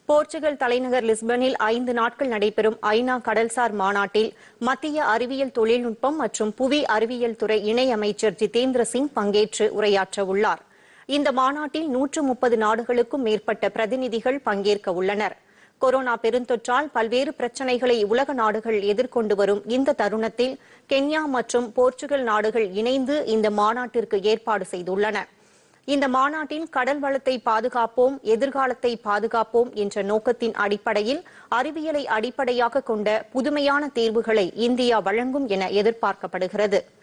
Portugal தலைநகர் லிஸ்பனில் ஐந்து நாட்கள் நடைபெறும் ஐநா கடல்சார் மாநாட்டில் மத்திய அறிவியல் தொழில்நுட்பம் மற்றும் புவி அறிவியல் துறை இணையமைச்சர் ஜிதேந்திர சிங் பங்கேற்று உரையாற்ற உள்ளார் இந்த மாநாட்டில் நூற்று முப்பது நாடுகளுக்கும் மேற்பட்ட பிரதிநிதிகள் பங்கேற்க உள்ளனர் கொரோனா பெருந்தொற்றால் பல்வேறு பிரச்சினைகளை உலக நாடுகள் எதிர்கொண்டு வரும் இந்த தருணத்தில் கென்யா மற்றும் போர்ச்சுகல் நாடுகள் இணைந்து இந்த மாநாட்டிற்கு ஏற்பாடு செய்துள்ளன இந்த மாநாட்டில் கடல் வளத்தை பாதுகாப்போம் எதிர்காலத்தை பாதுகாப்போம் என்ற நோக்கத்தின் அடிப்படையில் அறிவியலை அடிப்படையாக கொண்ட புதுமையான தீர்வுகளை இந்தியா வழங்கும் என எதிர்பார்க்கப்படுகிறது